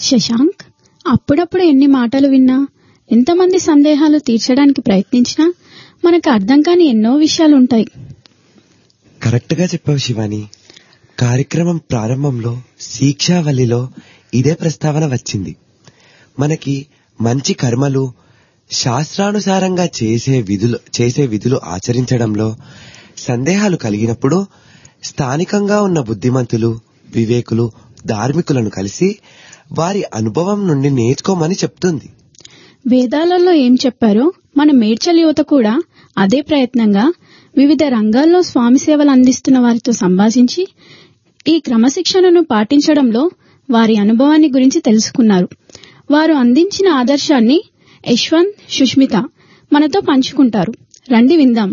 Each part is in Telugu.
శశాంక్ అప్పుడప్పుడు ఎన్ని మాటలు విన్నా ఎంతమంది సందేహాలు తీర్చడానికి ప్రయత్నించినా మనకు అర్థం కాని ఎన్నో విషయాలుంటాయి కరెక్ట్ గా చెప్పావు శివాని కార్యక్రమం ప్రారంభంలో శిక్షావళిలో ఇదే ప్రస్తావన వచ్చింది మనకి మంచి కర్మలు శాస్త్రానుసారంగా చేసే విధులు చేసే విధులు ఆచరించడంలో సందేహాలు కలిగినప్పుడు స్థానికంగా ఉన్న బుద్ధిమంతులు వివేకులు ధార్మికులను కలిసి వారి అనుభవం నుండి నేర్చుకోమని చెప్తుంది వేదాలలో ఏం చెప్పారో మన మేడ్చల్ యువత కూడా అదే ప్రయత్నంగా వివిధ రంగాల్లో స్వామి సేవలు అందిస్తున్న వారితో సంభాషించి ఈ క్రమశిక్షణను పాటించడంలో వారి అనుభవాన్ని గురించి తెలుసుకున్నారు వారు అందించిన ఆదర్శాన్ని యశ్వంత్ సుష్మిత మనతో పంచుకుంటారు రండి విందాం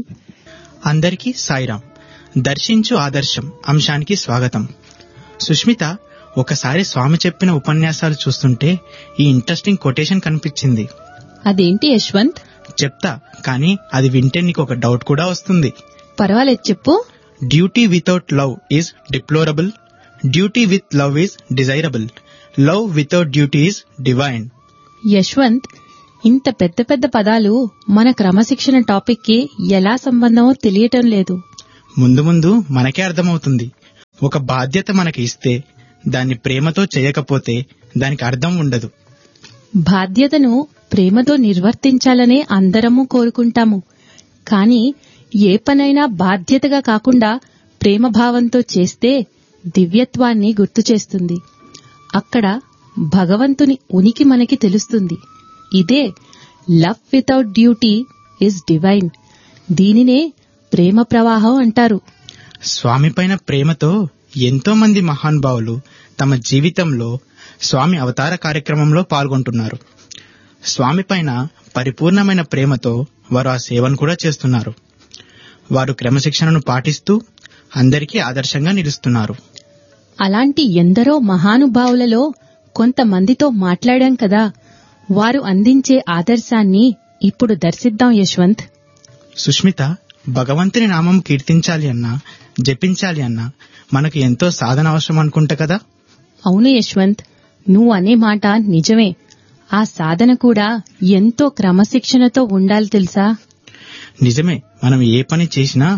అందరికీ సాయిరాం దర్శించు ఆదర్శం అంశానికి స్వాగతం సుష్మిత ఒకసారి స్వామి చెప్పిన ఉపన్యాసాలు చూస్తుంటే ఈ ఇంట్రెస్టింగ్ కొటేషన్ కనిపించింది అదేంటి యశ్వంత్ చెప్తా కానీ అది వింటే నీకు ఒక డౌట్ కూడా వస్తుంది పర్వాలేదు చెప్పు duty without love is deplorable duty with love is desirable love without duty is divine Yashwant ఇంత పెద్ద పెద్ద పదాలు మన క్రమశిక్షణ టాపిక్ కి ఎలా సంబంధమో తెలియటం లేదు ముందు ముందు మనకే అర్థమవుతుంది ఒక బాధ్యత మనకి ఇస్తే దాన్ని ప్రేమతో చేయకపోతే దానికి అర్థం ఉండదు బాధ్యతను ప్రేమతో నిర్వర్తించాలనే అందరము కోరుకుంటాము కాని ఏ పనైనా బాధ్యతగా కాకుండా ప్రేమ భావంతో చేస్తే దివ్యత్వాన్ని గుర్తు చేస్తుంది అక్కడ భగవంతుని ఉనికి మనకి తెలుస్తుంది ఇదే love without duty is divine దీనినే ప్రేమ ప్రవాహం అంటారు స్వామిపైన ప్రేమతో ఎంతో మంది మహానుభావులు తమ జీవితంలో స్వామి అవతార కార్యక్రమంలో పాల్గొంటున్నారు స్వామిపైన పరిపూర్ణమైన ప్రేమతో వారు ఆ సేవను కూడా చేస్తున్నారు వారు క్రమశిక్షణను పాటిస్తూ అందరికీ ఆదర్శంగా నిలుస్తున్నారు అలాంటి ఎందరో మహానుభావులలో కొంతమందితో మాట్లాడాం కదా వారు అందించే ఆదర్శాన్ని ఇప్పుడు దర్శిద్దాం యశ్వంత్ సుష్మిత భగవంతుని నామం కీర్తించాలి అన్నా జపించాలి అన్నా మనకు ఎంతో సాధన అవసరం అనుకుంటా కదా అవును యశ్వంత్ నువ్వు అనే మాట నిజమే ఆ సాధన కూడా ఎంతో క్రమశిక్షణతో ఉండాలి తెలుసా నిజమే మనం ఏ పని చేసినా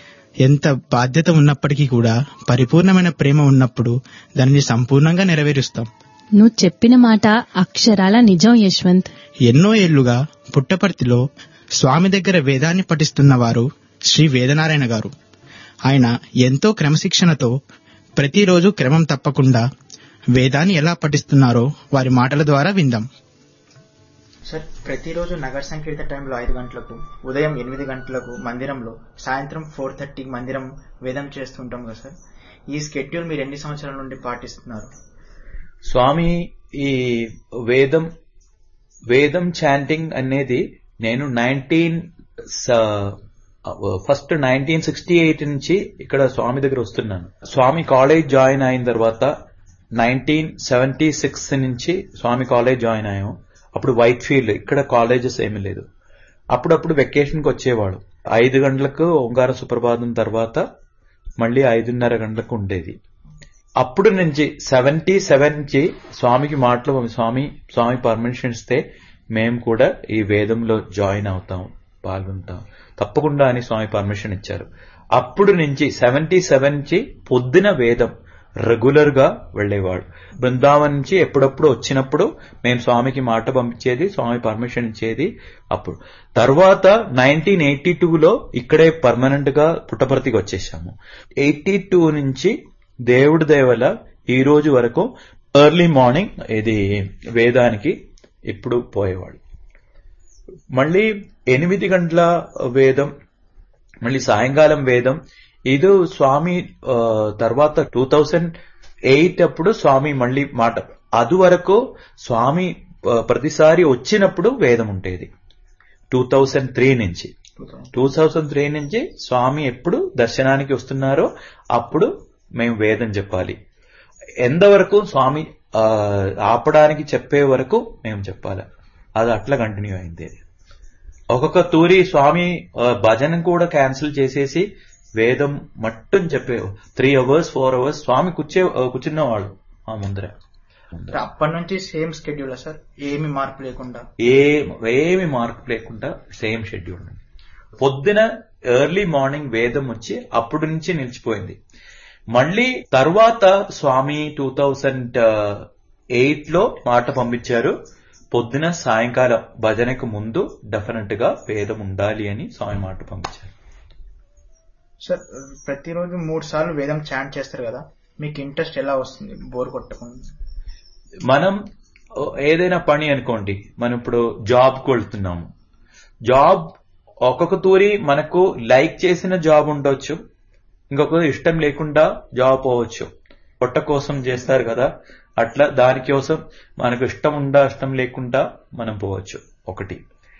ఎంత బాధ్యత ఉన్నప్పటికీ కూడా పరిపూర్ణమైన ప్రేమ ఉన్నప్పుడు దానిని సంపూర్ణంగా నెరవేరుస్తాం నువ్వు చెప్పిన మాట అక్షరాల నిజం యశ్వంత్ ఎన్నో ఏళ్లుగా పుట్టపర్తిలో స్వామి దగ్గర వేదాన్ని పఠిస్తున్న వారు శ్రీ వేదనారాయణ గారు ఆయన ఎంతో క్రమశిక్షణతో ప్రతిరోజు క్రమం తప్పకుండా వేదాన్ని ఎలా పఠిస్తున్నారో వారి మాటల ద్వారా విందాం సార్ ప్రతిరోజు నగర సంకీర్త టైంలో ఐదు గంటలకు ఉదయం ఎనిమిది గంటలకు మందిరంలో సాయంత్రం ఫోర్ థర్టీకి మందిరం వేదం చేస్తుంటాం కదా సార్ ఈ స్కెడ్యూల్ మీరు ఎన్ని సంవత్సరాల నుండి పాటిస్తున్నారు స్వామి ఈ వేదం వేదం చాంటింగ్ అనేది నేను nineteen first nineteen sixty eight నుంచి ఇక్కడ స్వామి దగ్గర వస్తున్నాను స్వామి కాలేజ్ జాయిన్ అయిన తర్వాత నైన్టీన్ సెవెంటీ సిక్స్ నుంచి స్వామి కాలేజ్ జాయిన్ అయ్యాం అప్పుడు వైట్ ఫీల్డ్ ఇక్కడ కాలేజెస్ ఏమీ లేదు అప్పుడప్పుడు వెకేషన్కి వచ్చేవాడు ఐదు గంటలకు ఓంకార సుప్రభాతం తర్వాత మళ్ళీ ఐదున్నర గంటలకు ఉండేది అప్పుడు నుంచి సెవెంటీ సెవెన్ నుంచి స్వామికి మాటలు స్వామి స్వామి పర్మిషన్ ఇస్తే మేము కూడా ఈ వేదంలో జాయిన్ అవుతాం పాల్గొంటాం తప్పకుండా అని స్వామి పర్మిషన్ ఇచ్చారు అప్పుడు నుంచి సెవెంటీ సెవెన్ నుంచి పొద్దున వేదం రెగ్యులర్ గా వెళ్లేవాడు బృందావన్ నుంచి ఎప్పుడప్పుడు వచ్చినప్పుడు మేము స్వామికి మాట పంపించేది స్వామి పర్మిషన్ ఇచ్చేది అప్పుడు తర్వాత నైన్టీన్ ఎయిటీ టూలో ఇక్కడే పర్మనెంట్ గా పుట్టపర్తికి వచ్చేసాము ఎయిటీ టూ నుంచి దేవుడి దేవల ఈ రోజు వరకు ఎర్లీ మార్నింగ్ ఇది వేదానికి ఇప్పుడు పోయేవాడు మళ్ళీ ఎనిమిది గంటల వేదం మళ్ళీ సాయంకాలం వేదం ఇది స్వామి తర్వాత టూ థౌజండ్ ఎయిట్ అప్పుడు స్వామి మళ్ళీ మాట అది వరకు స్వామి ప్రతిసారి వచ్చినప్పుడు వేదం ఉండేది టూ థౌజండ్ త్రీ నుంచి టూ థౌజండ్ త్రీ నుంచి స్వామి ఎప్పుడు దర్శనానికి వస్తున్నారో అప్పుడు మేము వేదం చెప్పాలి ఎంతవరకు స్వామి ఆపడానికి చెప్పే వరకు మేము చెప్పాలి అది అట్లా కంటిన్యూ అయింది ఒక్కొక్క తూరి స్వామి భజన కూడా క్యాన్సిల్ చేసేసి వేదం మట్టుని చెప్పే త్రీ అవర్స్ ఫోర్ అవర్స్ స్వామి కూర్చే కూర్చున్నవాడు ఆ ముందర అప్పటి నుంచి సేమ్ స్కెడ్యూల్ సార్ ఏమి మార్పు లేకుండా ఏ ఏమి మార్పు లేకుండా సేమ్ షెడ్యూల్ పొద్దున ఎర్లీ మార్నింగ్ వేదం వచ్చి అప్పుడు నుంచి నిలిచిపోయింది మళ్ళీ తర్వాత స్వామి టూ థౌజండ్ ఎయిట్ లో మాట పంపించారు పొద్దున సాయంకాలం భజనకు ముందు డెఫినెట్ గా వేదం ఉండాలి అని స్వామి మాట పంపించారు సార్ ప్రతిరోజు మూడు సార్లు వేదం చాంట్ చేస్తారు కదా మీకు ఇంట్రెస్ట్ ఎలా వస్తుంది బోర్ కొట్టకుండా మనం ఏదైనా పని అనుకోండి మనం ఇప్పుడు జాబ్కి వెళ్తున్నాము జాబ్ ఒక్కొక్క తూరి మనకు లైక్ చేసిన జాబ్ ఉండొచ్చు ఇంకొక ఇష్టం లేకుండా జాబ్ పోవచ్చు పొట్ట కోసం చేస్తారు కదా అట్లా దానికోసం మనకు ఇష్టం ఉండా ఇష్టం లేకుండా మనం పోవచ్చు ఒకటి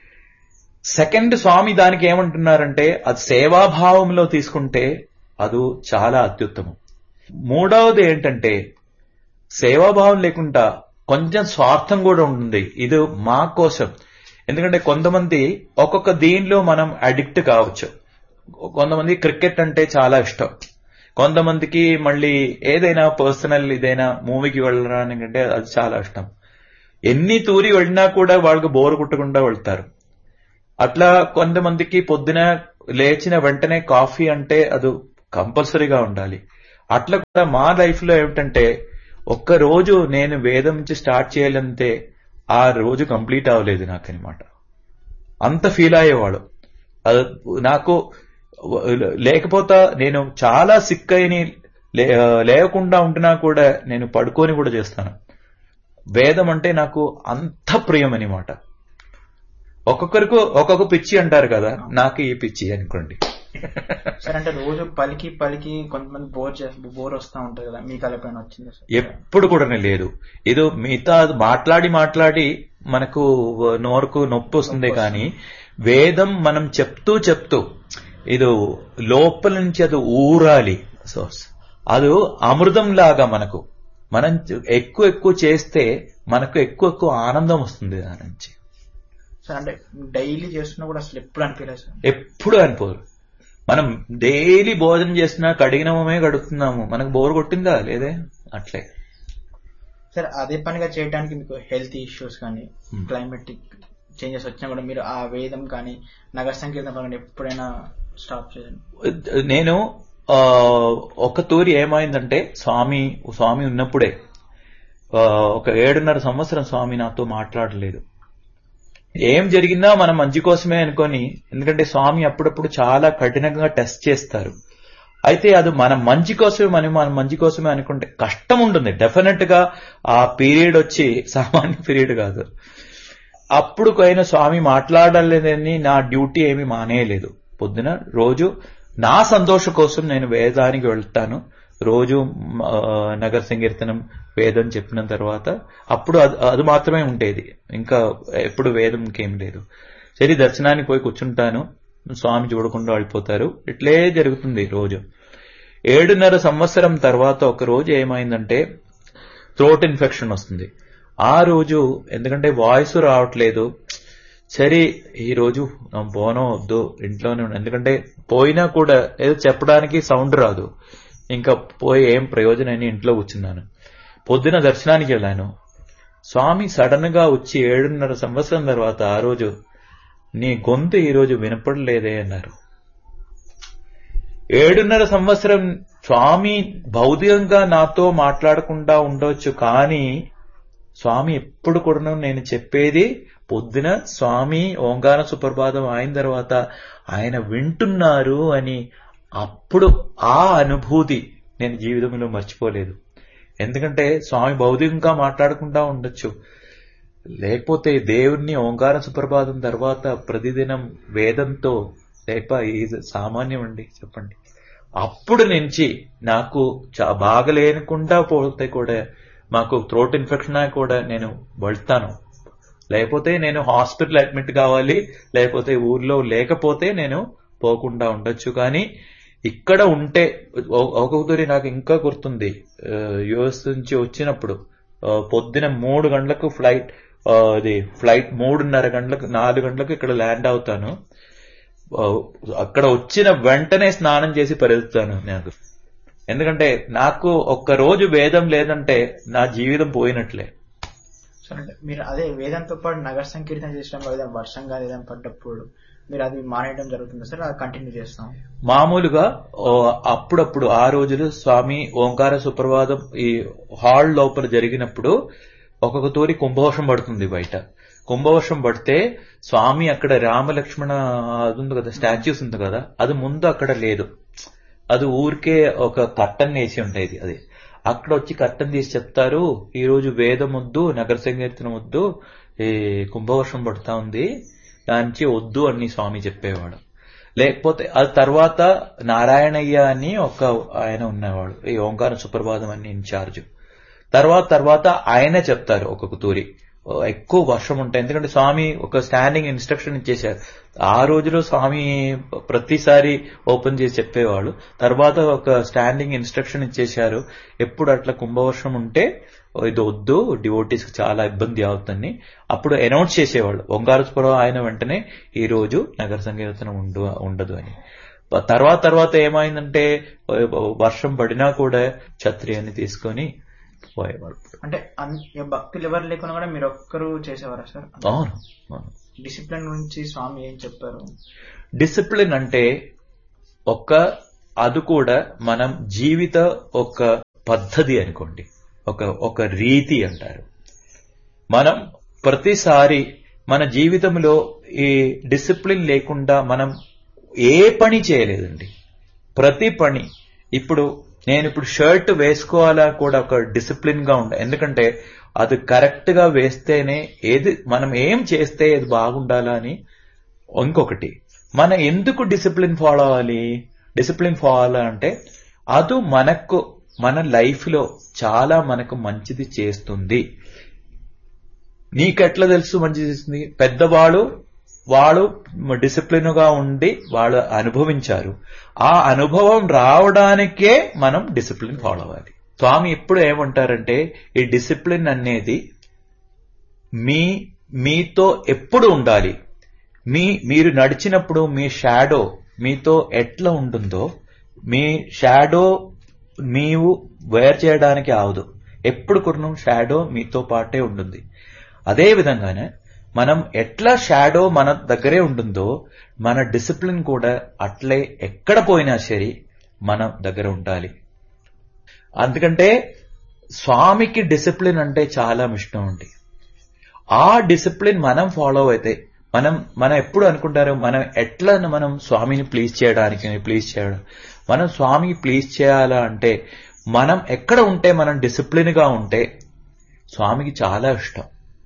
సెకండ్ స్వామి దానికి ఏమంటున్నారంటే అది సేవాభావంలో తీసుకుంటే అది చాలా అత్యుత్తమం మూడవది ఏంటంటే సేవాభావం లేకుండా కొంచెం స్వార్థం కూడా ఉంటుంది ఇది మా కోసం ఎందుకంటే కొంతమంది ఒక్కొక్క దీనిలో మనం అడిక్ట్ కావచ్చు కొంతమంది క్రికెట్ అంటే చాలా ఇష్టం కొంతమందికి మళ్ళీ ఏదైనా పర్సనల్ ఇదైనా మూవీకి వెళ్ళడానికంటే అది చాలా ఇష్టం ఎన్ని తూరి వెళ్ళినా కూడా వాళ్ళకి బోరు కుట్టకుండా వెళ్తారు అట్లా కొంతమందికి పొద్దున లేచిన వెంటనే కాఫీ అంటే అది కంపల్సరీగా ఉండాలి అట్లా కూడా మా లైఫ్ లో ఏమిటంటే ఒక్క రోజు నేను వేదం నుంచి స్టార్ట్ చేయాలంటే ఆ రోజు కంప్లీట్ అవ్వలేదు నాకు అనమాట అంత ఫీల్ అయ్యేవాడు అది నాకు లేకపోతే నేను చాలా సిక్ అయిని లేకుండా ఉంటున్నా కూడా నేను పడుకొని కూడా చేస్తాను వేదం అంటే నాకు అంత ప్రియం అనమాట ఒక్కొక్కరికి ఒక్కొక్క పిచ్చి అంటారు కదా నాకు ఈ పిచ్చి అనుకోండి సార్ అంటే రోజు పలికి పలికి కొంతమంది బోర్ చేస్తారు బోర్ వస్తా ఉంటది కదా మీకు అలా పైన వచ్చింది సార్ ఎప్పుడు కూడా లేదు ఇది మిగతా మాట్లాడి మాట్లాడి మనకు నోరుకు నొప్పి వస్తుంది కానీ వేదం మనం చెప్తూ చెప్తూ ఇది లోపల నుంచి అది ఊరాలి సో అది అమృతం లాగా మనకు మనం ఎక్కువ ఎక్కువ చేస్తే మనకు ఎక్కువ ఎక్కువ ఆనందం వస్తుంది దాని నుంచి సార్ అంటే డైలీ చేస్తున్నా కూడా అసలు ఎప్పుడు అనిపించలేదు సార్ ఎప్పుడు అనిపోరు మనం డైలీ భోజనం చేసినా కడిగినమే గడుపుతున్నాము మనకు బోర్ కొట్టిందా లేదే అట్లే సార్ అదే పనిగా చేయడానికి మీకు హెల్త్ ఇష్యూస్ కానీ క్లైమేటిక్ చేంజెస్ వచ్చినా కూడా మీరు ఆ వేదం కానీ నగర సంకీర్తన కానీ ఎప్పుడైనా స్టాప్ చేయండి నేను ఒక తూరి ఏమైందంటే స్వామి స్వామి ఉన్నప్పుడే ఒక ఏడున్నర సంవత్సరం స్వామి నాతో మాట్లాడలేదు ఏం జరిగిందా మనం మంచి కోసమే అనుకొని ఎందుకంటే స్వామి అప్పుడప్పుడు చాలా కఠినంగా టెస్ట్ చేస్తారు అయితే అది మన మంచి కోసమే మనం మన మంచి కోసమే అనుకుంటే కష్టం ఉంటుంది డెఫినెట్ గా ఆ పీరియడ్ వచ్చి సామాన్య పీరియడ్ కాదు అప్పుడు అయిన స్వామి మాట్లాడలేదని నా డ్యూటీ ఏమి మానేయలేదు పొద్దున రోజు నా సంతోషం కోసం నేను వేదానికి వెళ్తాను రోజు నగర సంకీర్తనం వేదం చెప్పిన తర్వాత అప్పుడు అది మాత్రమే ఉండేది ఇంకా ఎప్పుడు వేదం ఇంకేం లేదు సరే దర్శనానికి పోయి కూర్చుంటాను స్వామి చూడకుండా వెళ్ళిపోతారు ఇట్లే జరుగుతుంది రోజు ఏడున్నర సంవత్సరం తర్వాత ఒక రోజు ఏమైందంటే థ్రోట్ ఇన్ఫెక్షన్ వస్తుంది ఆ రోజు ఎందుకంటే వాయిస్ రావట్లేదు సరే ఈ రోజు పోనో వద్దు ఇంట్లోనే ఎందుకంటే పోయినా కూడా ఏదో చెప్పడానికి సౌండ్ రాదు ఇంకా పోయి ఏం ప్రయోజనం అని ఇంట్లో కూర్చున్నాను పొద్దున దర్శనానికి వెళ్ళాను స్వామి సడన్ గా వచ్చి ఏడున్నర సంవత్సరం తర్వాత ఆ రోజు నీ గొంతు ఈ రోజు వినపడలేదే అన్నారు ఏడున్నర సంవత్సరం స్వామి భౌతికంగా నాతో మాట్లాడకుండా ఉండొచ్చు కానీ స్వామి ఎప్పుడు కూడా నేను చెప్పేది పొద్దున స్వామి ఓంకార సుప్రభాతం అయిన తర్వాత ఆయన వింటున్నారు అని అప్పుడు ఆ అనుభూతి నేను జీవితంలో మర్చిపోలేదు ఎందుకంటే స్వామి భౌతికంగా మాట్లాడకుండా ఉండొచ్చు లేకపోతే దేవుణ్ణి ఓంకార సుప్రభాతం తర్వాత ప్రతిదినం వేదంతో లేక ఇది సామాన్యం అండి చెప్పండి అప్పుడు నుంచి నాకు బాగలేనకుండా పోతే కూడా మాకు థ్రోట్ ఇన్ఫెక్షన్ కూడా నేను వెళ్తాను లేకపోతే నేను హాస్పిటల్ అడ్మిట్ కావాలి లేకపోతే ఊర్లో లేకపోతే నేను పోకుండా ఉండొచ్చు కానీ ఇక్కడ ఉంటే ఒక్కొక్కరి నాకు ఇంకా గుర్తుంది యుఎస్ నుంచి వచ్చినప్పుడు పొద్దున మూడు గంటలకు ఫ్లైట్ అది ఫ్లైట్ మూడున్నర గంటలకు నాలుగు గంటలకు ఇక్కడ ల్యాండ్ అవుతాను అక్కడ వచ్చిన వెంటనే స్నానం చేసి పరిగెత్తాను నాకు ఎందుకంటే నాకు ఒక్క రోజు వేదం లేదంటే నా జీవితం పోయినట్లే సో అంటే మీరు అదే వేదంతో పాటు నగర సంకీర్తన చేసినప్పుడు ఏదైనా వర్షం కానీ ఏదైనా పడ్డప్పుడు మీరు అది మానేయడం జరుగుతుంది సార్ అది కంటిన్యూ చేస్తాం మామూలుగా ఓ, అప్పుడప్పుడు ఆ రోజులు స్వామి ఓంకార సుప్రభాతం ఈ హాల్ లోపల జరిగినప్పుడు ఒక్కొక్క తూరి కుంభవర్షం పడుతుంది బయట కుంభవర్షం పడితే స్వామి అక్కడ రామలక్ష్మణ అది ఉంది కదా స్టాచ్యూస్ ఉంది కదా అది ముందు అక్కడ లేదు అది ఊరికే ఒక కట్టన్ వేసి ఉంటాయి అది అక్కడ వచ్చి కట్టన్ తీసి చెప్తారు ఈ రోజు వేదం వద్దు నగర సంకీర్తన వద్దు ఈ కుంభవర్షం పడుతా ఉంది దానికి వద్దు అని స్వామి చెప్పేవాడు లేకపోతే అది తర్వాత నారాయణయ్య అని ఒక ఆయన ఉన్నవాడు ఈ ఓంకార సుప్రభాతం అని ఇన్ఛార్జ్ తర్వాత తర్వాత ఆయనే చెప్తారు ఒక్కొక్క తూరి ఓ, ఎక్కువ వర్షం ఉంటాయి ఎందుకంటే స్వామి ఒక స్టాండింగ్ ఇన్స్ట్రక్షన్ ఇచ్చేశారు ఆ రోజులో స్వామి ప్రతిసారి ఓపెన్ చేసి చెప్పేవాళ్ళు తర్వాత ఒక స్టాండింగ్ ఇన్స్ట్రక్షన్ ఇచ్చేశారు ఎప్పుడు అట్లా కుంభవర్షం ఉంటే ఓ, ఇది వద్దు డివోటీస్ కి చాలా ఇబ్బంది అవుతుందని అప్పుడు అనౌన్స్ చేసేవాళ్ళు ఓంకారస్పురం ఆయన వెంటనే ఈ రోజు నగర సంకీర్తన ఉండు ఉండదు అని తర్వాత తర్వాత ఏమైందంటే ఓ, వర్షం పడినా కూడా ఛత్రి అని తీసుకొని పోయేవాళ్ళు అంటే అన్- ఇక భక్తులు ఎవరు లేకున్నా కూడా మీరు ఒక్కరు చేసేవారా సార్ అవును అవును డిసిప్లిన్ గురించి స్వామి ఏం చెప్పారు డిసిప్లిన్ అంటే ఒక అది కూడా మనం జీవిత ఒక పద్ధతి అనుకోండి ఒక ఒక రీతి అంటారు మనం ప్రతిసారి మన జీవితంలో ఈ డిసిప్లిన్ లేకుండా మనం ఏ పని చేయలేదండి ప్రతి పని ఇప్పుడు నేను ఇప్పుడు షర్ట్ వేసుకోవాలా కూడా ఒక డిసిప్లిన్ గా ఉండ ఎందుకంటే అది కరెక్ట్ గా వేస్తేనే ఏది మనం ఏం చేస్తే ఏది బాగుండాలా అని ఇంకొకటి మన ఎందుకు డిసిప్లిన్ ఫాలో అవ్వాలి డిసిప్లిన్ ఫాలో అంటే అది మనకు మన లైఫ్ లో చాలా మనకు మంచిది చేస్తుంది నీకెట్లా తెలుసు మంచిది చేస్తుంది పెద్దవాళ్ళు వాళ్ళు డిసిప్లిన్ గా ఉండి వాళ్ళు అనుభవించారు ఆ అనుభవం రావడానికే మనం డిసిప్లిన్ ఫాలో అవ్వాలి స్వామి ఎప్పుడు ఏమంటారంటే ఈ డిసిప్లిన్ అనేది మీ మీతో ఎప్పుడు ఉండాలి మీ మీరు నడిచినప్పుడు మీ షాడో మీతో ఎట్లా ఉంటుందో మీ షాడో నీవు వేర్ చేయడానికి అవదు ఎప్పుడు కూడా షాడో మీతో పాటే ఉంటుంది అదే విధంగానే మనం ఎట్లా షాడో మన దగ్గరే ఉంటుందో మన డిసిప్లిన్ కూడా అట్లే ఎక్కడ పోయినా సరే మన దగ్గర ఉండాలి అందుకంటే స్వామికి డిసిప్లిన్ అంటే చాలా ఇష్టం ఉంది ఆ డిసిప్లిన్ మనం ఫాలో అయితే మనం మనం ఎప్పుడు అనుకుంటారు మనం ఎట్లా మనం స్వామిని ప్లీజ్ చేయడానికి ప్లీజ్ చేయడం మనం స్వామికి ప్లీజ్ చేయాలా అంటే మనం ఎక్కడ ఉంటే మనం డిసిప్లిన్ గా ఉంటే స్వామికి చాలా ఇష్టం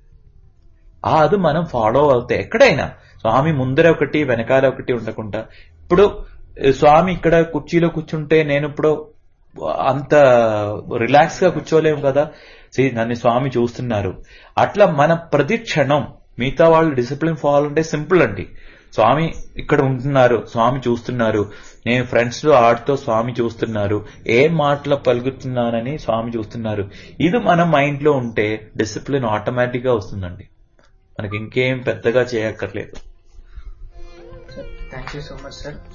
ఆ అది మనం ఫాలో అవుతే ఎక్కడైనా స్వామి ముందర ఒకటి వెనకాల ఒకటి ఉండకుండా ఇప్పుడు ఏ, స్వామి ఇక్కడ కుర్చీలో కూర్చుంటే నేను ఇప్పుడు అంత రిలాక్స్ గా కూర్చోలేము కదా See, నన్ను స్వామి చూస్తున్నారు అట్లా మన ప్రతి క్షణం మిగతా వాళ్ళు డిసిప్లిన్ ఫాలో అంటే సింపుల్ అండి స్వామి ఇక్కడ ఉంటున్నారు స్వామి చూస్తున్నారు నేను ఫ్రెండ్స్ లో ఆడుతో స్వామి చూస్తున్నారు ఏం మాటలు పలుకుతున్నానని స్వామి చూస్తున్నారు ఇది మన మైండ్ లో ఉంటే డిసిప్లిన్ ఆటోమేటిక్ గా వస్తుందండి మనకి ఇంకేం పెద్దగా చేయక్కర్లేదు sir thank you so much sir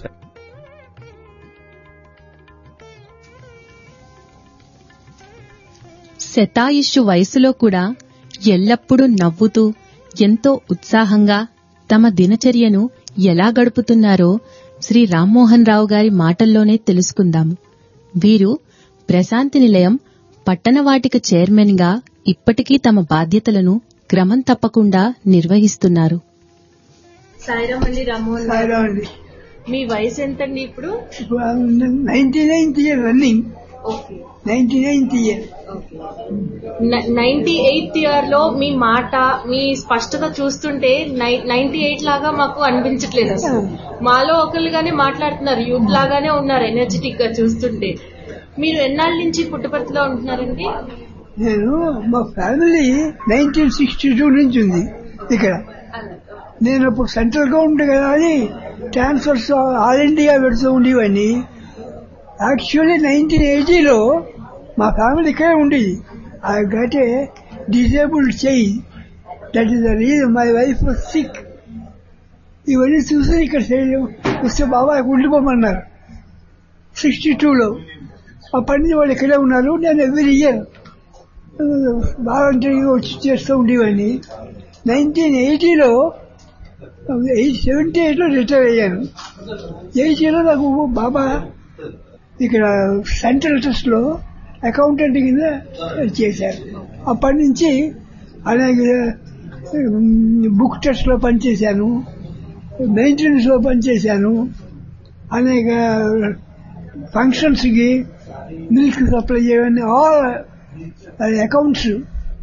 శతాయుష్షు వయసులో కూడా ఎల్లప్పుడూ నవ్వుతూ ఎంతో ఉత్సాహంగా తమ దినచర్యను ఎలా గడుపుతున్నారో శ్రీ రామ్మోహన్ రావు గారి మాటల్లోనే తెలుసుకుందాం వీరు ప్రశాంతి నిలయం పట్టణవాటిక చైర్మన్ గా ఇప్పటికీ తమ బాధ్యతలను క్రమం తప్పకుండా నిర్వహిస్తున్నారు సాయిరామ్ అండి రామ్మోహన్ గారు. సాయిరామ్ అండి మీ వయసు ఎంతండి ఇప్పుడు ninety ninth year running okay ninety ninth year ninety eighth year లో మీ మాట మీ స్పష్టత చూస్తుంటే నైన్టీ ఎయిట్ లాగా మాకు అనిపించట్లేదు అసలు మాలో ఒకరుగానే మాట్లాడుతున్నారు యూత్ లాగానే ఉన్నారు ఎనర్జెటిక్ గా చూస్తుంటే మీరు ఎన్నాళ్ళ నుంచి పుట్టపర్తిలో ఉంటున్నారండి నేను మా ఫ్యామిలీ నైన్టీన్ సిక్స్టీ టూ నుంచి ఉంది ఇక్కడ నేను అప్పుడు సెంట్రల్ గవర్నమెంట్ కదా అని ట్రాన్స్ఫర్స్ ఆల్ ఇండియా పెడుతూ ఉండేవాడిని యాక్చువల్లీ నైన్టీన్ ఎయిటీలో మా ఫ్యామిలీ ఇక్కడే ఉండేది ఐ గట్ ఏ డిజేబుల్డ్ చెయ్యి that is the reason my wife sick ఇవన్నీ చూసి ఇక్కడ వస్తే బాబా ఉండిపోమన్నారు సిక్స్టీ టూలో అప్పటి నుంచి వాళ్ళు ఇక్కడే ఉన్నారు నేను ఎవ్రీ ఇయర్ వాలంటరీగా వచ్చి చేస్తూ ఉండేవాడిని నైన్టీన్ ఎయిటీలో ఎయిట్ సెవెంటీ ఎయిట్లో రిటైర్ అయ్యాను ఎయిటీలో నాకు బాబా ఇక్కడ సెంట్రల్ ట్రస్ట్లో అకౌంటెంట్ కింద చేశారు అప్పటి నుంచి అనేక బుక్ ట్రస్ట్లో పనిచేశాను మెయింటెనెన్స్లో పనిచేశాను అనేక ఫంక్షన్స్కి మిల్క్ సప్లై చేయని ఆల్ అకౌంట్స్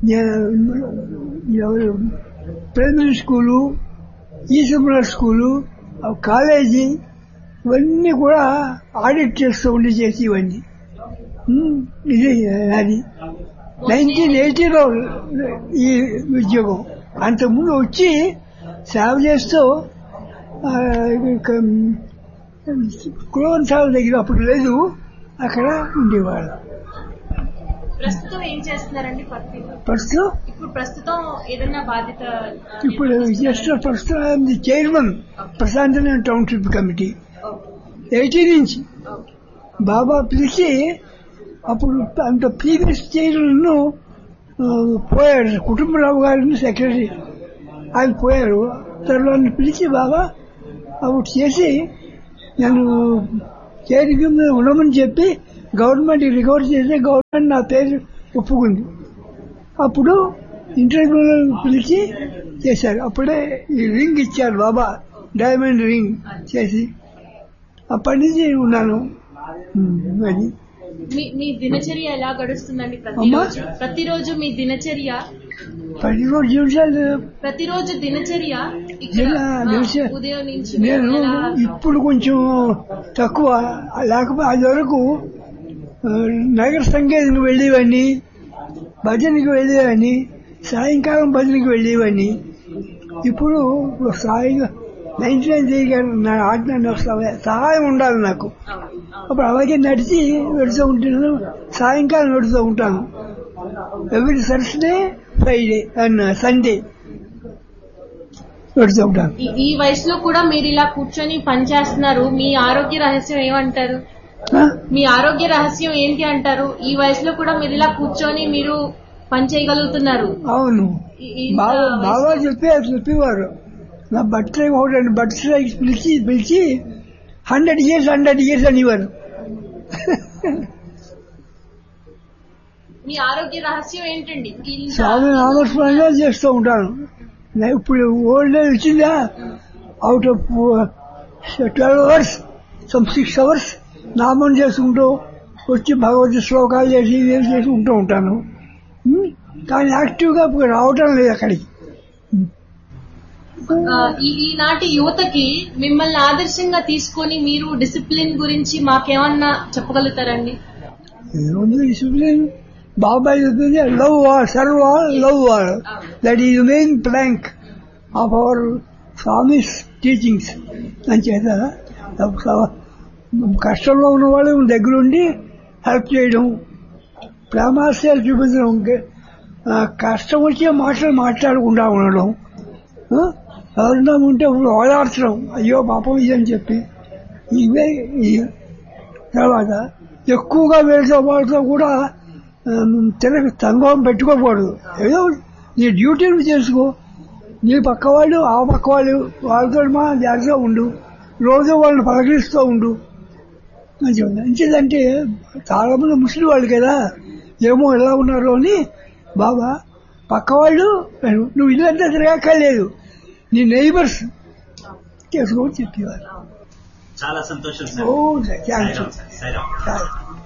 ప్రైమరీ స్కూలు ఈసమ్రాట్ స్కూలు కాలేజీ ఇవన్నీ కూడా ఆడిట్ చేస్తూ ఉండి చేసి ఇవన్నీ ఉమ్, ఇది అది నైన్టీన్ ఎయిటీలో ఈ ఉద్యోగం అంతకుముందు వచ్చి సేవ చేస్తూ ఆ, ఇక, క్లోన్ సార్ దగ్గర అప్పుడు లేదు అక్కడ ఉండేవాళ్ళు ప్రస్తుతం ఏం చేస్తున్నారండి పత్తి ప్రస్తుతం ఇప్పుడు ప్రస్తుతం ఏదైనా బాధ్యత ఆ, ఇప్పుడు జస్ట్ ప్రస్తుతం ఐఎమ్ ది చైర్మన్ ప్రశాంతన టౌన్షిప్ కమిటీ ఎయిటీ నుంచి బాబా పిలిచి అప్పుడు అంత ప్రీవియస్ చైర్మన్ పోయాడు కుటుంబరావు గారిని సెక్రటరీ ఆయన పోయారు తర్వాత పిలిచి బాబా అప్పుడు చేసి నేను చైర్ కింద ఉండమని చెప్పి గవర్నమెంట్ రికవర్ చేసి గవర్నమెంట్ నా పేరు ఒప్పుకుంది అప్పుడు ఇంటర్వ్యూలో పిలిచి చేశారు అప్పుడే ఈ రింగ్ ఇచ్చారు బాబా డైమండ్ రింగ్ చేసి అప్పటి నుంచి ఉన్నాను ఉమ్, అది మీ మీ దినచర్య ఎలా గడుస్తుందండి అమ్మా? ప్రతిరోజు ప్రతిరోజు మీ దినచర్య ప్రతిరోజు జీవితాలు ప్రతిరోజు దినచర్య ఇక్కడ దిన- ఆ, దినచర్య- ఉదయం నుంచి నేను ఎలా- ఇప్పుడు కొంచెం తక్కువ లేకపోతే అది వరకు ఆ, నగర సంగీతానికి వెళ్ళేవాడిని భజనకి వెళ్ళేవాడిని సాయంకాలం భజనకి వెళ్ళేవాడిని ఇప్పుడు సాయంగా నైన్టీ నైన్ చేయగారు నా ఆజ్ఞ నాకు సహాయం- సహాయం ఉండాలి నాకు అప్పుడు అలాగే నడిచి వెడుతూ ఉంటాను సాయంకాలం వెడుతూ ఉంటాను every Thursday Friday and Sunday వెడుతూ ఉంటాను ఈ- ఈ వయసులో కూడా మీరు ఇలా కూర్చొని పని చేస్తున్నారు మీ ఆరోగ్య రహస్యం ఏమంటారు ఆ? మీ ఆరోగ్య రహస్యం ఏంటి అంటారు ఈ వయసులో కూడా మీరు ఇలా కూర్చొని మీరు పని చేయగలుగుతున్నారు అవును ఈ- ఈ- బాగా ఇంత బాగా వయసులో- చెప్పి చెప్పేవారు నా బర్త్డే ఒకటి బర్త్డే పిలిచి పిలిచి హండ్రెడ్ ఇయర్స్ హండ్రెడ్ ఇయర్స్ అనేవారు మీ ఆరోగ్య రహస్యం ఏంటండి ఇంత- స్వామి నామస్మరణగా చేస్తూ ఉంటాను నా ఇప్పుడు ఓల్డ్ ఏజ్ వచ్చిందా out of twelve hours some six hours నామం చేసుకుంటూ వచ్చి భగవద్ శ్లోకాలు చేసి ఇవి చేసుకుంటూ ఉంటాను ఉమ్, కానీ యాక్టివ్గా ఇప్పుడు రావటం లేదు అక్కడికి ఆ, ఈ ఈనాటి యువతకి మిమ్మల్ని ఆదర్శంగా తీసుకొని మీరు డిసిప్లిన్ గురించి మాకేమన్నా చెప్పగలుగుతారండి ఏముంది డిసిప్లిన్ బాబాయ్ చెప్పింది love all serve all love all that is main plank of our Swami's teachings అని చేత కష్టంలో ఉన్న వాళ్ళు దగ్గరుండి హెల్ప్ చేయడం ప్రేమాశయాలు చూపించడం ఇంకే- ఆ, కష్టం వచ్చే మాటలు మాట్లాడకుండా ఉండడం ఆ, ఎవరన్నా ఉంటే ఓదార్చడం అయ్యో పాపం ఇదని చెప్పి ఇవే ఈ- తర్వాత ఎక్కువగా వేసే వాళ్ళతో కూడా తిరగ సంగం పెట్టుకోకూడదు ఏదో నీ డ్యూటీ నువ్వు చేసుకో నీ పక్క వాళ్ళు ఆ పక్క వాళ్ళు వాళ్ళతో మా జాగ్రత్తగా ఉండు రోజు వాళ్ళని పలకరిస్తూ ఉండు అని చెప్పాను ఎందుకంటే చాలా మంది ముస్లిం వాళ్ళు కదా ఏమో ఎలా ఉన్నారో అని బాబా పక్క వాళ్ళు నువ్వు ఇల్లంతా తిరగక్కర్లేదు నీ నైబర్స్ చేసుకోమని చెప్పేవారు చాలా సంతోషం oh sir thanks Sairam sir Sairam